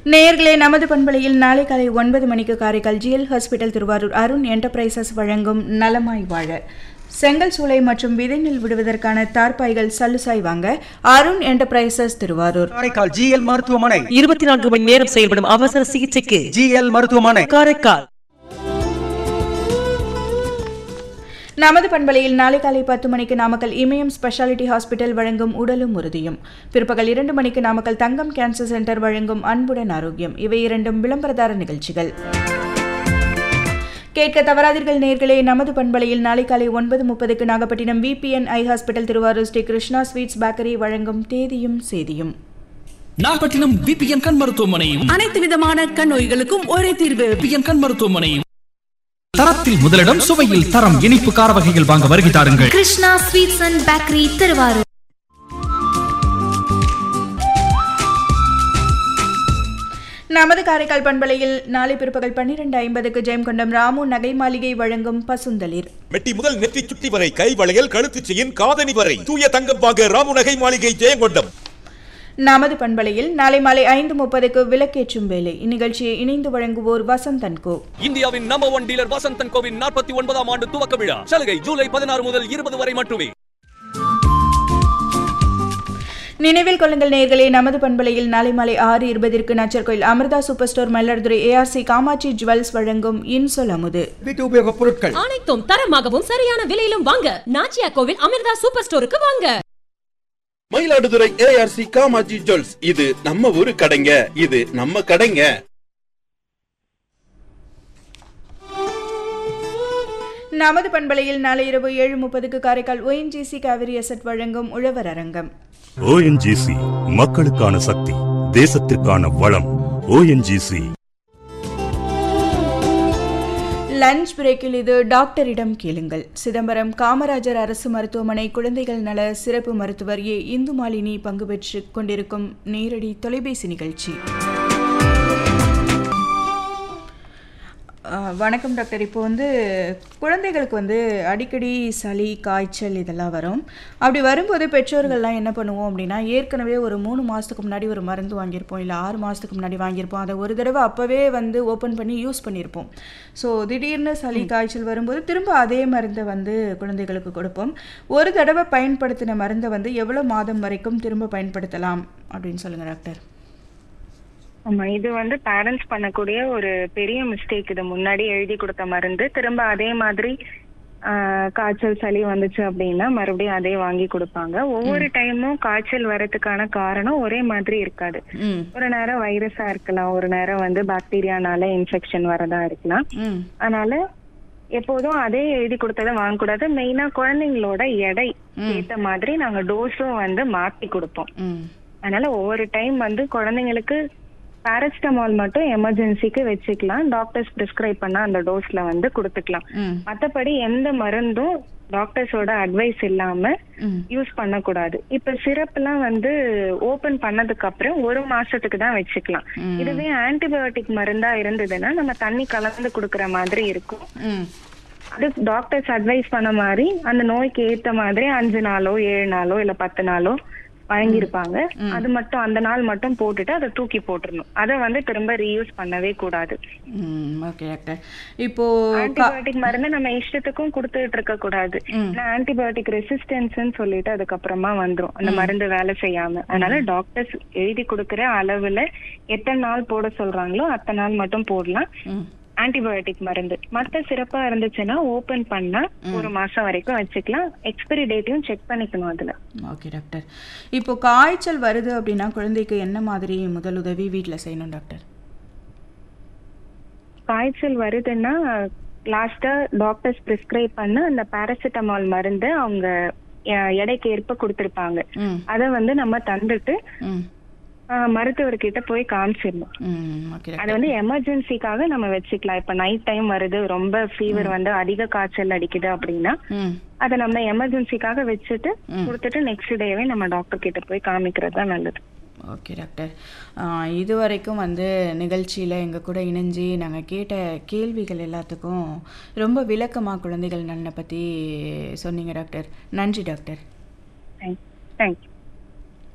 நேயர்களே நமது பண்பலையில் நாளை காலை ஒன்பது மணிக்கு Karaikal GL hospital Tiruvarur Arun enterprises வழங்கும் நலமாய் வாழ செங்கல் சூளை மற்றும் விதை நெல் விடுவதற்கான தார்பாய்கள் சல்லுசாய் வாங்க அருண் என்டர்பிரைசஸ் திருவாரூர் காரைக்கால் ஜிஎல் மருத்துவமனை இருபத்தி நான்கு மணி நேரம் செயல்படும் அவசர சிகிச்சைக்கு ஜிஎல் மருத்துவமனை காரைக்கால் நமது பண்பலையில் நாளை காலை பத்து மணிக்கு நாமக்கல் இமயம் ஸ்பெஷாலிட்டி ஹாஸ்பிட்டல் வழங்கும் உடலும் உறுதியும் பிற்பகல் இரண்டு மணிக்கு நாமக்கல் தங்கம் கேன்சர் சென்டர் வழங்கும் அன்புடன் ஆரோக்கியம் இவை இரண்டும் விளம்பரதார நிகழ்ச்சிகள் கேட்க தவறாதீர்கள் நேர்களே நமது பண்பலையில் நாளை காலை ஒன்பது முப்பதுக்கு Nagapattinam VBN eye hospital Tiruvarur Sri Krishna sweets bakery வழங்கும் தேதியும் சேதியும் நாகப்பட்டினம் பிபிஎன் கண் மருத்துவமனையும் அனைத்து விதமான கண் நோய்களுக்கும் ஒரே தீர்வு பிபிஎன் கண் மருத்துவமனையும் தரத்தில் முதலிடம் சுவையில் தரம் இனிப்பு கார வகைகள் வாங்க வருகை தாருங்கள் Krishna sweets and bakery Tiruvarur நமது காரைக்கால் பண்பலையில் நாளை பிற்பகல் பன்னிரண்டு ஐம்பதுக்கு ஜெயம்கொண்டம் ராமு நகை மாளிகை வழங்கும் பசுந்தளிர் மெட்டி முதல் நெற்றி சுட்டி வரை கை வளையல் கழுத்து செயின் காதணி வரை தூய தங்கம் வாங்க ராமுநகை மாளிகை ஜெயங்கொண்டம் நமது பண்பலையில் நாளை மாலை ஐந்து முப்பதுக்கு விளக்கேற்றும் வேலை இந்நிகழ்ச்சியை இணைந்து வழங்குவோர் வசந்தன் கோ இந்தியாவின் நம்பர் ஒன் டீலர் வசந்தன் கோவின் நாற்பத்தி ஒன்பதாம் ஆண்டு துவக்க விழா சலுகை ஜூலை பதினாறு முதல் இருபது வரை மட்டுமே நினைவில் கொள்ளுங்கள் நேயர்களே நமது பண்பலையில் நாளை மாலை ஆறு இருபதிற்கு Nacharkoil Amirtha super store Mayiladuthurai ARC Kamatchi jewels வழங்கும் இன்சொல் அமுது வீட்டு உபயோகப் பொருட்கள் அனைத்தும் தரமாகவும் சரியான விலையிலும் வாங்க நாச்சியா கோவில் அமிர்தா சூப்பர் ஸ்டோருக்கு வாங்க மயிலாடுதுறை ஏஆர்சி காமாஜி ஜுவல்ஸ் இது நம்ம ஊரு கடைங்க இது நம்ம கடைங்க நமது பண்பலையில் நாளை இரவு ஏழு முப்பதுக்கு காரைக்கால் ஒஎன்ஜிசி காவிரி அசட் வழங்கும் உழவர் அரங்கம் ஓஎன்ஜிசி மக்களுக்கான சக்தி தேசத்திற்கான வளம் ஓஎன்ஜிசி லஞ்ச் பிரேக்கில் இது டாக்டரிடம் கேளுங்கள் சிதம்பரம் காமராஜர் அரசு மருத்துவமனை குழந்தைகள் நல சிறப்பு மருத்துவர் ஏ இந்து மாலினி பங்கு பெற்று கொண்டிருக்கும் நேரடி தொலைபேசி நிகழ்ச்சி ஆ, வணக்கம் டாக்டர் இப்போ வந்து குழந்தைகளுக்கு வந்து அடிக்கடி சளி காய்ச்சல் இதெல்லாம் வரும் அப்படி வரும்போது பெற்றோர்கள்லாம் என்ன பண்ணுவோம் அப்படின்னா ஏற்கனவே ஒரு மூணு மாதத்துக்கு முன்னாடி ஒரு மருந்து வாங்கியிருப்போம் இல்லை ஆறு மாதத்துக்கு முன்னாடி வாங்கியிருப்போம் அதை ஒரு தடவை அப்போவே வந்து ஓப்பன் பண்ணி யூஸ் பண்ணியிருப்போம் ஸோ திடீர்னு சளி காய்ச்சல் வரும்போது திரும்ப அதே மருந்தை வந்து குழந்தைகளுக்கு கொடுப்போம் ஒரு தடவை பயன்படுத்தின மருந்தை வந்து எவ்வளோ மாதம் வரைக்கும் திரும்ப பயன்படுத்தலாம் அப்படின்னு சொல்லுங்கள் டாக்டர் ஆமா இது வந்து பேரண்ட்ஸ் பண்ணக்கூடிய ஒரு பெரிய மிஸ்டேக் இது முன்னாடி எழுதி கொடுத்த மருந்து திரும்ப அதே மாதிரி ஆஹ், காய்ச்சல் சளி வந்துச்சு அப்படின்னா மறுபடியும் அதே வாங்கி கொடுப்பாங்க ஒவ்வொரு டைமும் காய்ச்சல் வரதுக்கான காரணம் ஒரே மாதிரி இருக்காது ம் ஒரு நேரம் வைரஸா இருக்கலாம் ஒரு நேரம் வந்து பாக்டீரியானால இன்ஃபெக்ஷன் வரதா இருக்கலாம் ம் அதனால எப்போதும் அதே எழுதி கொடுத்ததை வாங்கக்கூடாது மெயினா குழந்தைங்களோட எடை ஏத்த மாதிரி நாங்க டோஸும் வந்து மாத்தி கொடுப்போம் ம் அதனால ஒவ்வொரு டைம் வந்து குழந்தைங்களுக்கு பாராசிட்டமால் மட்டும் எமர்ஜென்சிக்கு வச்சுக்கலாம் டாக்டர்ஸ் பிரிஸ்கிரைப் பண்ண அந்த டோஸ்ல வந்து கொடுத்துக்கலாம் ம் மத்தபடி எந்த மருந்தும் டாக்டர்ஸோட அட்வைஸ் இல்லாம ம் யூஸ் பண்ணக்கூடாது இப்ப சிரப்லாம் வந்து ஓபன் பண்ணதுக்கு அப்புறம் ஒரு மாசத்துக்கு தான் வச்சுக்கலாம் ம். இதுவே ஆன்டிபயோட்டிக் மருந்தா இருந்ததுன்னா நம்ம தண்ணி கலந்து கொடுக்கற மாதிரி இருக்கும் ம் அது டாக்டர்ஸ் அட்வைஸ் பண்ண மாதிரி அந்த நோய்க்கு ஏத்த மாதிரி அஞ்சு நாளோ ஏழு நாளோ இல்ல பத்து நாளோ வழங்கியிருப்பாங்க அது மட்டும் அந்த நாள் மட்டும் போட்டுட்டு அதை தூக்கி போட்டுறணும் அதை வந்து திரும்ப ரீயூஸ் பண்ணவே கூடாது ம் ஓகே டாக்டர் இப்போ கா- ஆன்டிபயோட்டிக் மருந்து நம்ம இஷ்டத்துக்கும் கொடுத்துட்டு இருக்க கூடாது ம். ஏன்னா ஆன்டிபயோட்டிக் ரெசிஸ்டன்ஸ்னு சொல்லிட்டு அதுக்கப்புறமா வந்துரும் அந்த மருந்து வேலை செய்யாம அதனால டாக்டர்ஸ் எழுதி கொடுக்கிற அளவுல எத்தனை நாள் போட சொல்றாங்களோ அத்தனை நாள் மட்டும் போடலாம் ம் ஆன்டிபயோட்டிக் மருந்து மத்த சிறப்பா இருந்துச்சுன்னா ஓபன் பண்ணா ஒரு மாசம் வரைக்கும் வச்சுக்கலாம் எக்ஸ்பைரி டேட்டையும் செக் பண்ணிக்கணும் அதுல ஓகே டாக்டர் இப்போ காய்ச்சல் வருது அப்படின்னா குழந்தைக்கு என்ன மாதிரி முதலுதவி வீட்டில் செய்யணும் டாக்டர் காய்ச்சல் வருதுன்னா லாஸ்டா டாக்டர்ஸ் பிரிஸ்கிரைப் பண்ண அந்த பாராசிட்டமால் மருந்து அவங்க எ- எடைக்கு ஏற்ப கொடுத்திருப்பாங்க ம் அத வந்து நம்ம தந்துட்டு ம் ஆஹ், மருத்துவர்கிட்ட போய் காமிச்சிடணும் ம் ஓகே அது டாக்டர் வந்து எமர்ஜென்சிக்காக நம்ம வச்சுக்கலாம் இப்ப நைட் டைம் வருது ரொம்ப ஃபீவர் வந்து அதிக காய்ச்சல் அடிக்குது அப்படின்னா ம் அதை நம்ம எமர்ஜென்சிக்காக வச்சுட்டு ம். கொடுத்துட்டு நெக்ஸ்ட் டேவே நம்ம டாக்டர் கிட்ட போய் காமிக்கிறது தான் நல்லது ஓகே டாக்டர் ஆஹ், இது வரைக்கும் வந்து நிகழ்ச்சியில் எங்கள் கூட இணைஞ்சு நாங்கள் கேட்ட கேள்விகள் எல்லாத்துக்கும் ரொம்ப விளக்கமாக குழந்தைகள் நலனை பற்றி சொன்னீங்க டாக்டர் நன்றி டாக்டர் தேங்க் தேங்க்யூ